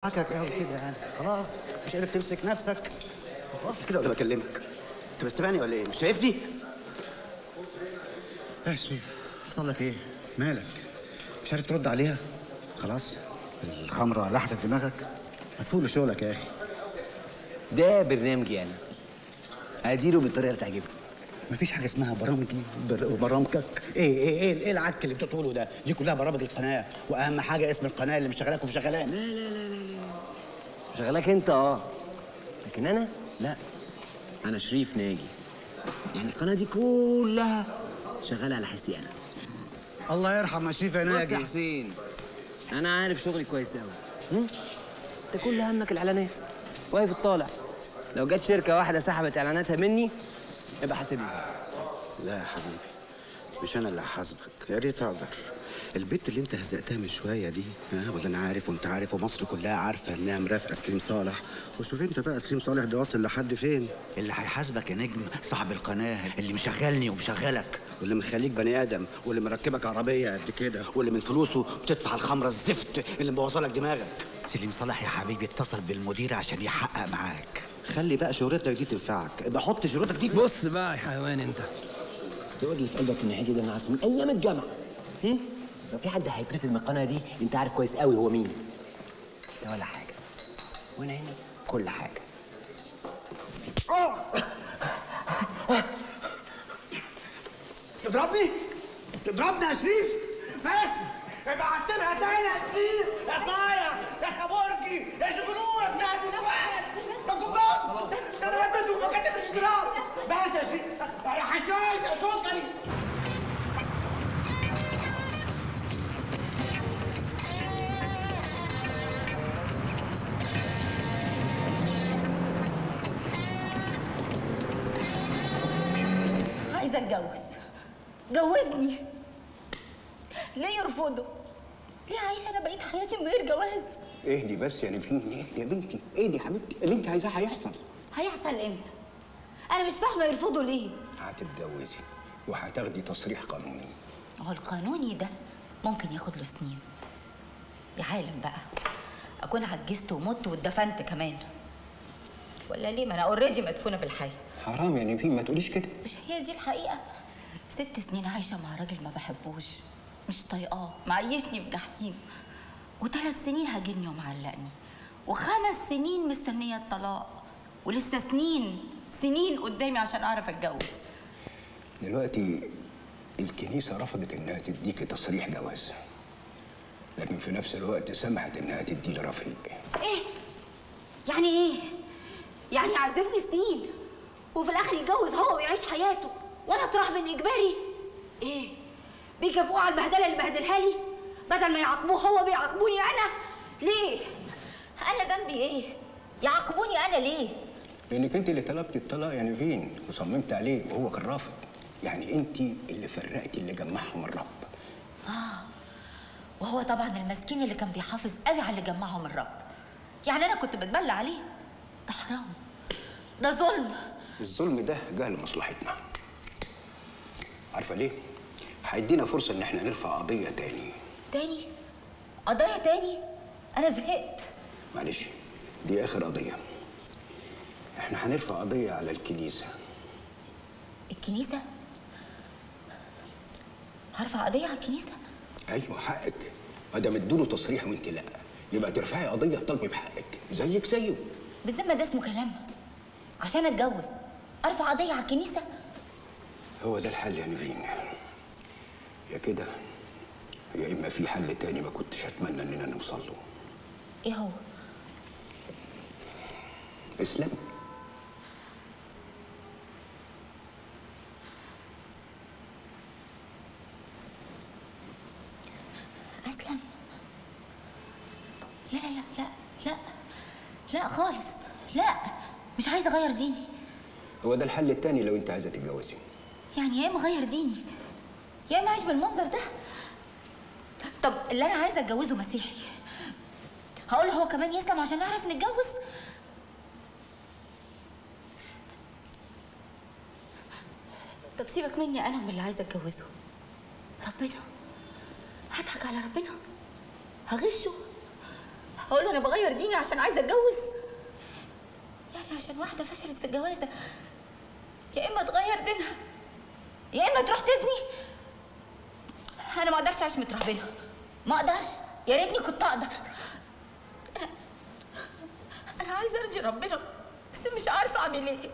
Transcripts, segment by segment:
ضحكك قوي كده يعني خلاص مش قادر تمسك نفسك واقف كده ولا بكلمك انت بتسمعني ولا ايه مش شايفني ايه يا شريف حصل لك ايه مالك مش عارف ترد عليها خلاص الخمره لحست دماغك ما تفوق لشغلك يا اخي ده برنامجي انا اديره بالطريقه اللي تعجبني مفيش حاجه اسمها برامجي بر- وبرامجك ايه ايه ايه ايه العك اللي بتقوله ده دي كلها برامج القناه واهم حاجه اسم القناه اللي مشغلاك ومشغلان لا لا لا لا لا شغلك انت اه لكن انا لا انا شريف ناجي يعني القناه دي كلها شغاله على حسي انا الله يرحم يا شريف يا بص يا ناجي حسين انا عارف شغلي كويس قوي انت كل همك الاعلانات واقف الطالع لو جت شركه واحده سحبت اعلاناتها مني يبقى حاسبني لا يا حبيبي مش انا اللي هحاسبك يا ريت اقدر البت اللي انت هزقتها من شويه دي ها ولا انا عارف وانت عارف ومصر كلها عارفه انها مرافقه سليم صالح وشوف انت بقى سليم صالح ده واصل لحد فين اللي هيحاسبك يا نجم صاحب القناه اللي مشغلني ومشغلك واللي مخليك بني ادم واللي مركبك عربيه قد كده واللي من فلوسه بتدفع الخمره الزفت اللي مبوظلك دماغك سليم صلاح يا حبيبي اتصل بالمدير عشان يحقق معاك خلي بقى شهرتك دي تنفعك ابقى حط شهرتك دي في بص بقى يا حيوان انت السواد اللي في قلبك من ناحيتي ده انا عارفه من ايام الجامعه هم؟ لو في حد هيترفض من القناه دي انت عارف كويس قوي هو مين ده ولا حاجه وانا هنا كل حاجه تضربني؟ تضربني يا شريف؟ ماشي ابعت لها تاني يا شريف يا صايع يا خبرجي يا شجنوره بتاع النسوان ما بص ده انا ربيته ما كتبش اشتراك بس يا شريف يا حشاش يا سكري عايزه اتجوز جوزني ليه يرفضوا ليه عايشه انا بقيت حياتي من غير جواز اهدي بس يا نبيل اهدي يا بنتي اهدي يا حبيبتي اللي انت عايزاه هيحصل هيحصل امتى انا مش فاهمه يرفضوا ليه هتتجوزي وهتاخدي تصريح قانوني هو القانوني ده ممكن ياخد له سنين يا عالم بقى اكون عجزت ومت واتدفنت كمان ولا ليه ما انا اوريدي مدفونه بالحي حرام يا نبيل ما تقوليش كده مش هي دي الحقيقه ست سنين عايشه مع راجل ما بحبوش مش طايقاه معيشني في جحيم وثلاث سنين هاجرني ومعلقني وخمس سنين مستنيه الطلاق ولسه سنين سنين قدامي عشان اعرف اتجوز دلوقتي الكنيسة رفضت إنها تديكي تصريح جواز لكن في نفس الوقت سمحت إنها تدي لرفيق ايه يعني ايه يعني يعذبني سنين وفي الاخر يتجوز هو ويعيش حياته وانا اطرح من اجباري ايه بيكافئوه على البهدله اللي بهدلها لي بدل ما يعاقبوه هو بيعاقبوني انا ليه انا ذنبي ايه يعاقبوني انا ليه لأنك أنت اللي طلبتي الطلاق يا نيفين وصممت عليه وهو كان رافض يعني أنت اللي فرقتي اللي جمعهم الرب وهو طبعا المسكين اللي كان بيحافظ قوي على اللي جمعهم الرب يعني انا كنت بتبلى عليه ده حرام ده ظلم الظلم ده جه لمصلحتنا عارفة ليه؟ هيدينا فرصة إن احنا نرفع قضية تاني تاني قضايا تاني انا زهقت معلش دي آخر قضية احنا هنرفع قضية على الكنيسة الكنيسه هرفع قضيه على الكنيسه ايوه حقك ما دام ادوله تصريح وانت لا يبقى ترفعي قضيه تطالبي بحقك زيك زيه بالذمه ده اسمه كلام عشان اتجوز ارفع قضيه على الكنيسه هو ده الحل يا نيفين يا كده يا اما في حل تاني ما كنتش اتمنى اننا نوصل له ايه هو اسلام اسلم لا لا لا لا لا لا خالص لا مش عايزه اغير ديني هو ده الحل التاني لو انت عايزه تتجوزي يعني يا اما اغير ديني يا اما اعيش بالمنظر ده طب اللي انا عايزه اتجوزه مسيحي هقول له هو كمان يسلم عشان نعرف نتجوز طب سيبك مني انا من اللي عايزه اتجوزه ربنا هضحك على ربنا هغشه هقول له انا بغير ديني عشان عايزه اتجوز يعني عشان واحده فشلت في الجوازه يا اما تغير دينها يا اما تروح تزني انا ما اقدرش اعيش مترهبنه ما اقدرش يا ريتني كنت اقدر انا عايزه ارضي ربنا بس مش عارفه اعمل ايه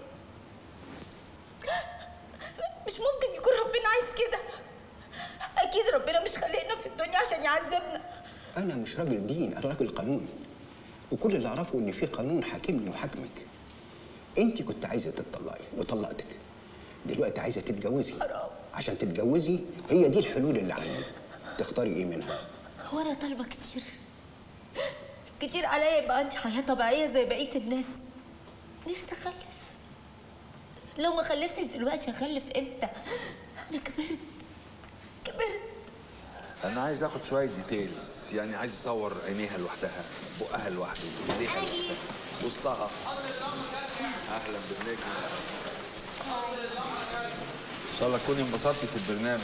مش ممكن يكون ربنا عايز كده اكيد ربنا مش خلقنا في الدنيا عشان يعذبنا انا مش راجل دين انا راجل قانون وكل اللي اعرفه ان في قانون حاكمني وحاكمك انت كنت عايزه تطلقي وطلقتك دلوقتي عايزه تتجوزي حرام. عشان تتجوزي هي دي الحلول اللي عندك تختاري ايه منها هو انا طالبه كتير كتير عليا يبقى عندي حياه طبيعيه زي بقيه الناس نفسي اخلف لو ما خلفتش دلوقتي هخلف امتى انا كبرت كبرت انا عايز اخد شويه ديتيلز يعني عايز اصور عينيها لوحدها بقها لوحده ايديها أنا جيت. وسطها اهلا بالنجم ان شاء الله تكوني انبسطتي في البرنامج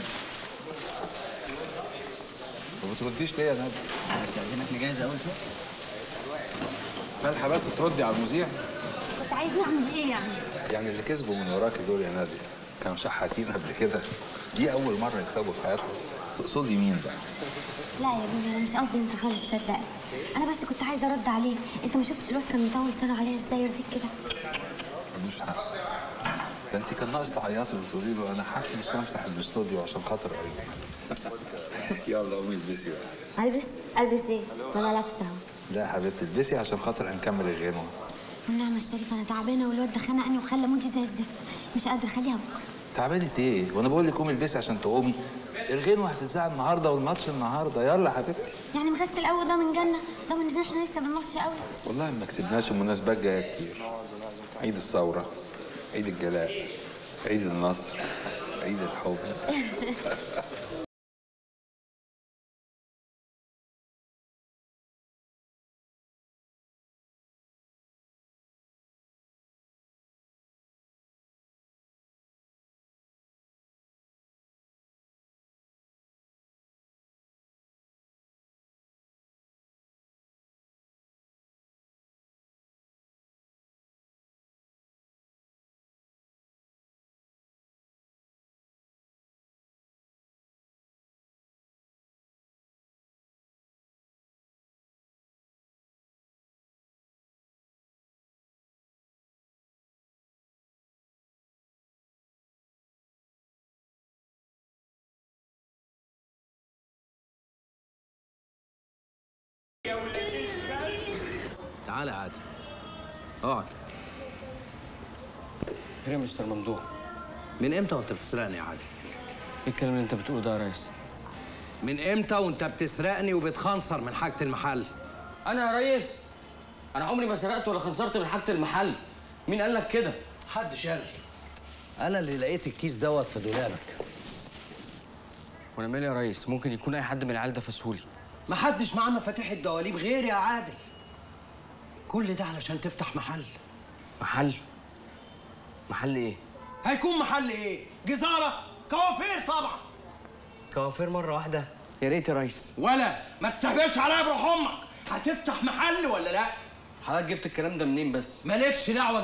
ما بترديش ليه يا ندى؟ استاذنك نجهز اول شيء مالحه بس تردي على المذيع كنت عايز نعمل ايه يعني يعني اللي كسبوا من وراكي دول يا نادية كانوا شحاتين قبل كده دي اول مره يكسبوا في حياتهم تقصدي مين بقى؟ لا يا ابني انا مش قصدي انت خالص صدقني انا بس كنت عايزه ارد عليه انت ما شفتش الواد كان مطول لسانه عليا ازاي يرضيك كده ملوش حق ده انت كان ناقص تعيطي وتقولي له انا حاكي مش همسح الاستوديو عشان خاطر قريب يلا قومي البسي بقى البس البس ايه ما انا لابسه اهو لا يا حبيبتي البسي عشان خاطر هنكمل الغنوه والنعمه الشريفه انا تعبانه والواد ده خنقني وخلى مودي زي الزفت مش قادره خليها بكره تعبانه ايه؟ وانا بقول لك قومي البسي عشان تقومي الغنوه هتتذاع النهارده والماتش النهارده يلا يا حبيبتي يعني مغسل قوي ده من جنه ده من احنا لسه بالماتش قوي والله ما كسبناش المناسبات جايه كتير عيد الثوره عيد الجلاء عيد النصر عيد الحب تعالى يا عادل اقعد خير يا مستر ممدوح من امتى وانت بتسرقني يا عادل ايه الكلام اللي انت بتقوله ده يا ريس من امتى وانت بتسرقني وبتخنصر من حاجه المحل انا يا ريس انا عمري ما سرقت ولا خنصرت من حاجه المحل مين قال لك كده حد شال انا اللي لقيت الكيس دوت في دولابك وانا مالي يا ريس ممكن يكون اي حد من العيال ده فسهولي ما حدش معاه مفاتيح الدواليب غيري يا عادل كل ده علشان تفتح محل محل محل ايه هيكون محل ايه جزاره كوافير طبعا كوافير مره واحده يا ريت يا ريس ولا ما تستهبلش عليا بروح امك هتفتح محل ولا لا حضرتك جبت الكلام ده منين بس مالكش دعوه